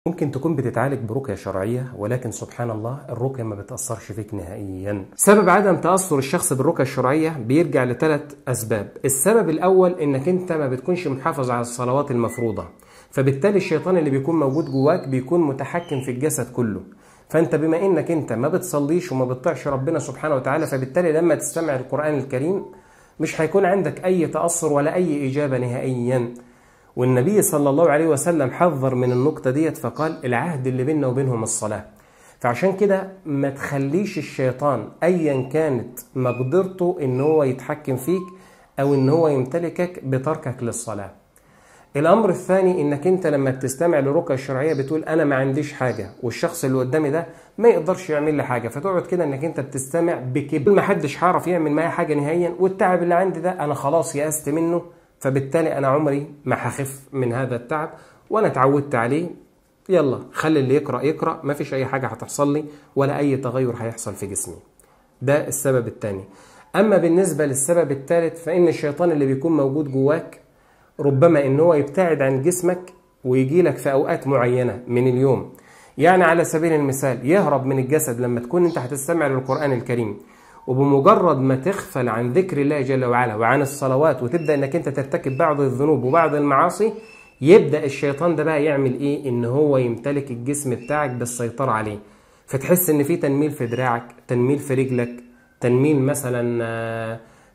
ممكن تكون بتتعالج برقية شرعية ولكن سبحان الله الرقية ما بتأثرش فيك نهائيا سبب عدم تأثر الشخص بالرقية الشرعية بيرجع لثلاث أسباب السبب الأول إنك أنت ما بتكونش محافظ على الصلوات المفروضة فبالتالي الشيطان اللي بيكون موجود جواك بيكون متحكم في الجسد كله فانت بما انك انت ما بتصليش وما بتطيعش ربنا سبحانه وتعالى فبالتالي لما تستمع القرآن الكريم مش هيكون عندك اي تأثر ولا اي اجابة نهائيا والنبي صلى الله عليه وسلم حذر من النقطة ديت فقال العهد اللي بيننا وبينهم الصلاة فعشان كده ما تخليش الشيطان ايا كانت مقدرته ان هو يتحكم فيك او ان هو يمتلكك بتركك للصلاه الامر الثاني انك انت لما بتستمع للرقيه الشرعيه بتقول انا ما عنديش حاجه والشخص اللي قدامي ده ما يقدرش يعمل لي حاجه فتقعد كده انك انت بتستمع بكبر ما حدش هيعرف يعمل معايا حاجه نهائيا والتعب اللي عندي ده انا خلاص يأست منه فبالتالي انا عمري ما هخف من هذا التعب وانا اتعودت عليه يلا خلي اللي يقرا يقرا ما فيش اي حاجه هتحصل لي ولا اي تغير هيحصل في جسمي ده السبب الثاني اما بالنسبه للسبب الثالث فان الشيطان اللي بيكون موجود جواك ربما ان هو يبتعد عن جسمك ويجي لك في اوقات معينه من اليوم يعني على سبيل المثال يهرب من الجسد لما تكون انت هتستمع للقران الكريم وبمجرد ما تغفل عن ذكر الله جل وعلا وعن الصلوات وتبدا انك انت ترتكب بعض الذنوب وبعض المعاصي يبدا الشيطان ده بقى يعمل ايه ان هو يمتلك الجسم بتاعك بالسيطره عليه فتحس ان في تنميل في دراعك تنميل في رجلك تنميل مثلا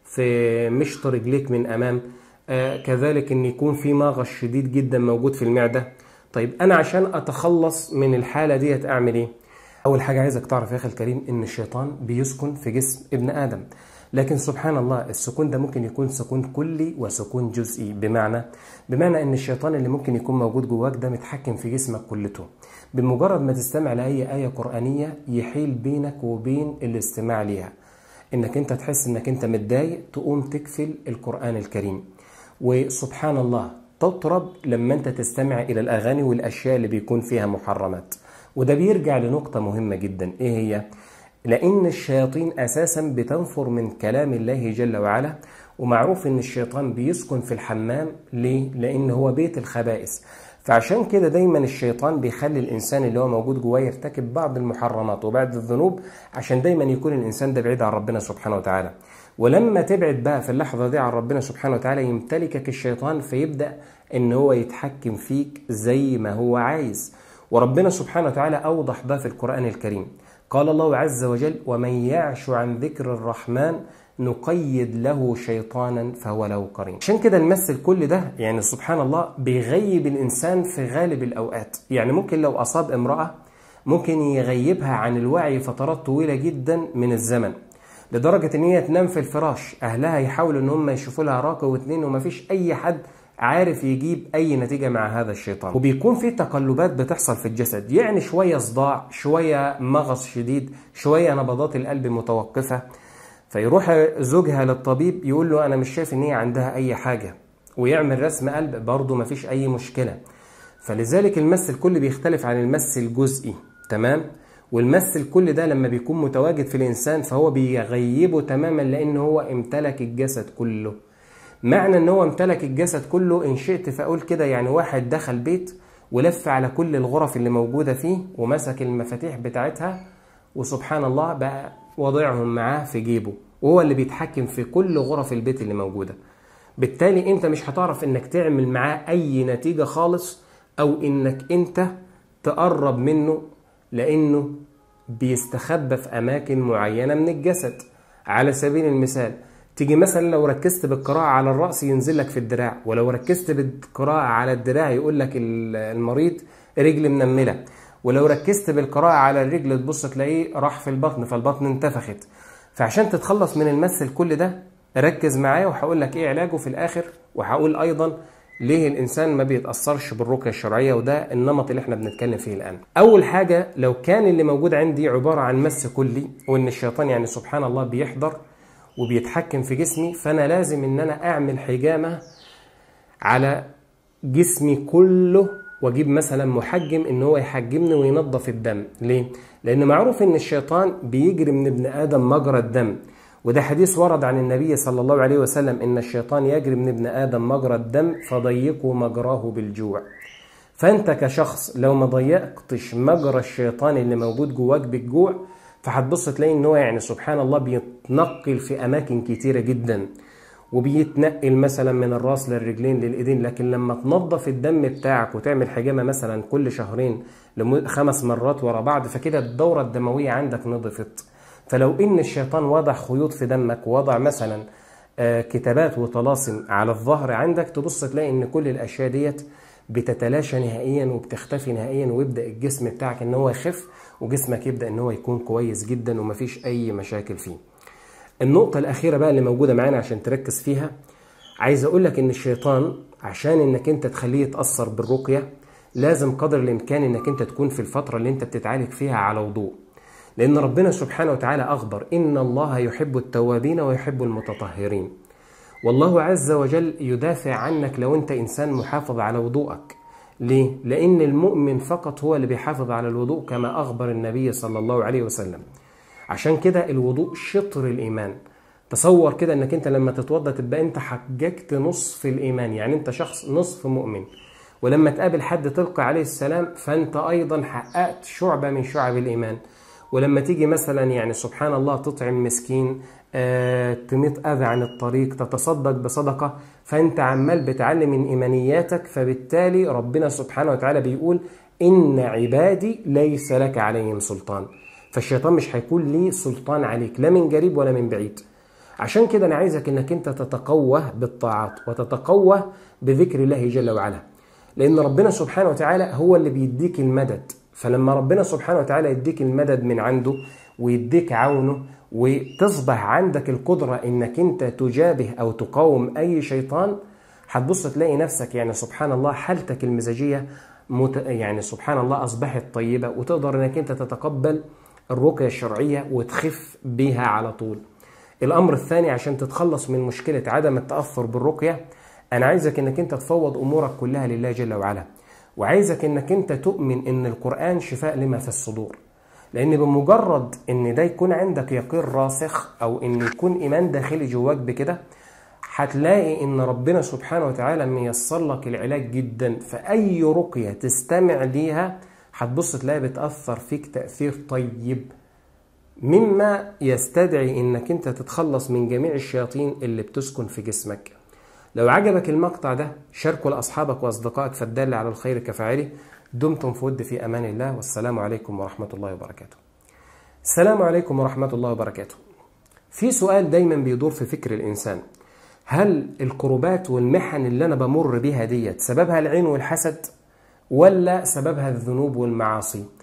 في مشط رجليك من امام آه كذلك ان يكون في مغص شديد جدا موجود في المعده طيب انا عشان اتخلص من الحاله ديت اعمل ايه اول حاجه عايزك تعرف يا اخي الكريم ان الشيطان بيسكن في جسم ابن ادم لكن سبحان الله السكون ده ممكن يكون سكون كلي وسكون جزئي بمعنى بمعنى ان الشيطان اللي ممكن يكون موجود جواك ده متحكم في جسمك كلته بمجرد ما تستمع لاي ايه قرانيه يحيل بينك وبين الاستماع ليها انك انت تحس انك انت متضايق تقوم تكفل القران الكريم وسبحان الله تطرب لما انت تستمع الى الاغاني والاشياء اللي بيكون فيها محرمات وده بيرجع لنقطة مهمة جدا ايه هي؟ لان الشياطين اساسا بتنفر من كلام الله جل وعلا ومعروف ان الشيطان بيسكن في الحمام ليه؟ لان هو بيت الخبائث فعشان كده دايما الشيطان بيخلي الانسان اللي هو موجود جواه يرتكب بعض المحرمات وبعض الذنوب عشان دايما يكون الانسان ده بعيد عن ربنا سبحانه وتعالى ولما تبعد بقى في اللحظة دي عن ربنا سبحانه وتعالى يمتلكك الشيطان فيبدأ ان هو يتحكم فيك زي ما هو عايز وربنا سبحانه وتعالى أوضح ده في القرآن الكريم قال الله عز وجل ومن يعش عن ذكر الرحمن نقيد له شيطانا فهو له قرين عشان كده نمثل كل ده يعني سبحان الله بيغيب الإنسان في غالب الأوقات يعني ممكن لو أصاب امرأة ممكن يغيبها عن الوعي فترات طويلة جدا من الزمن لدرجة ان هي تنام في الفراش اهلها يحاولوا ان هم يشوفوا لها راقة واتنين ومفيش اي حد عارف يجيب اي نتيجة مع هذا الشيطان وبيكون في تقلبات بتحصل في الجسد يعني شوية صداع شوية مغص شديد شوية نبضات القلب متوقفة فيروح زوجها للطبيب يقول له انا مش شايف ان هي عندها اي حاجة ويعمل رسم قلب برضه مفيش اي مشكلة فلذلك المس الكل بيختلف عن المس الجزئي تمام والمس الكل ده لما بيكون متواجد في الانسان فهو بيغيبه تماما لان هو امتلك الجسد كله معنى ان هو امتلك الجسد كله ان شئت فاقول كده يعني واحد دخل بيت ولف على كل الغرف اللي موجوده فيه ومسك المفاتيح بتاعتها وسبحان الله بقى وضعهم معاه في جيبه وهو اللي بيتحكم في كل غرف البيت اللي موجوده بالتالي انت مش هتعرف انك تعمل معاه اي نتيجه خالص او انك انت تقرب منه لانه بيستخبى في اماكن معينه من الجسد على سبيل المثال تيجي مثلا لو ركزت بالقراءة على الرأس ينزل لك في الدراع ولو ركزت بالقراءة على الدراع يقول لك المريض رجل منملة ولو ركزت بالقراءة على الرجل تبص تلاقيه راح في البطن فالبطن انتفخت فعشان تتخلص من المس الكل ده ركز معايا وهقول لك ايه علاجه في الاخر وهقول ايضا ليه الانسان ما بيتاثرش بالرقيه الشرعيه وده النمط اللي احنا بنتكلم فيه الان اول حاجه لو كان اللي موجود عندي عباره عن مس كلي وان الشيطان يعني سبحان الله بيحضر وبيتحكم في جسمي فانا لازم ان انا اعمل حجامه على جسمي كله واجيب مثلا محجم ان هو يحجمني وينظف الدم ليه لان معروف ان الشيطان بيجري من ابن ادم مجرى الدم وده حديث ورد عن النبي صلى الله عليه وسلم ان الشيطان يجري من ابن ادم مجرى الدم فضيقوا مجراه بالجوع فانت كشخص لو ما ضيقتش مجرى الشيطان اللي موجود جواك بالجوع فهتبص تلاقي ان هو يعني سبحان الله بيتنقل في اماكن كتيره جدا وبيتنقل مثلا من الراس للرجلين للايدين لكن لما تنظف الدم بتاعك وتعمل حجامه مثلا كل شهرين خمس مرات ورا بعض فكده الدوره الدمويه عندك نضفت فلو ان الشيطان وضع خيوط في دمك ووضع مثلا كتابات وطلاسم على الظهر عندك تبص تلاقي ان كل الاشياء ديت بتتلاشى نهائيا وبتختفي نهائيا ويبدا الجسم بتاعك ان هو يخف وجسمك يبدا ان هو يكون كويس جدا ومفيش اي مشاكل فيه النقطة الأخيرة بقى اللي موجودة معانا عشان تركز فيها عايز أقول لك إن الشيطان عشان إنك أنت تخليه يتأثر بالرقية لازم قدر الإمكان إنك أنت تكون في الفترة اللي أنت بتتعالج فيها على وضوء لأن ربنا سبحانه وتعالى أخبر إن الله يحب التوابين ويحب المتطهرين والله عز وجل يدافع عنك لو أنت إنسان محافظ على وضوءك ليه؟ لأن المؤمن فقط هو اللي بيحافظ على الوضوء كما أخبر النبي صلى الله عليه وسلم عشان كده الوضوء شطر الإيمان تصور كده انك انت لما تتوضا تبقى انت حججت نصف الايمان يعني انت شخص نصف مؤمن ولما تقابل حد تلقي عليه السلام فانت ايضا حققت شعبه من شعب الايمان ولما تيجي مثلا يعني سبحان الله تطعم مسكين آه، تميط اذى عن الطريق تتصدق بصدقه فانت عمال بتعلم من ايمانياتك فبالتالي ربنا سبحانه وتعالى بيقول ان عبادي ليس لك عليهم سلطان فالشيطان مش هيكون ليه سلطان عليك لا من قريب ولا من بعيد عشان كده انا عايزك انك انت تتقوى بالطاعات وتتقوى بذكر الله جل وعلا لان ربنا سبحانه وتعالى هو اللي بيديك المدد فلما ربنا سبحانه وتعالى يديك المدد من عنده ويديك عونه وتصبح عندك القدرة انك انت تجابه او تقاوم اي شيطان هتبص تلاقي نفسك يعني سبحان الله حالتك المزاجية مت... يعني سبحان الله اصبحت طيبة وتقدر انك انت تتقبل الرقية الشرعية وتخف بيها على طول الامر الثاني عشان تتخلص من مشكلة عدم التأثر بالرقية انا عايزك انك انت تفوض امورك كلها لله جل وعلا وعايزك انك انت تؤمن ان القرآن شفاء لما في الصدور لان بمجرد ان ده يكون عندك يقين راسخ او ان يكون ايمان داخلي جواك بكده هتلاقي ان ربنا سبحانه وتعالى ميسر لك العلاج جدا فاي رقية تستمع ليها هتبص تلاقي بتأثر فيك تأثير طيب مما يستدعي انك انت تتخلص من جميع الشياطين اللي بتسكن في جسمك لو عجبك المقطع ده شاركه لأصحابك وأصدقائك فالدال على الخير كفاعله دمتم في ود في أمان الله والسلام عليكم ورحمة الله وبركاته السلام عليكم ورحمة الله وبركاته في سؤال دايما بيدور في فكر الإنسان هل الكروبات والمحن اللي أنا بمر بيها ديت سببها العين والحسد ولا سببها الذنوب والمعاصي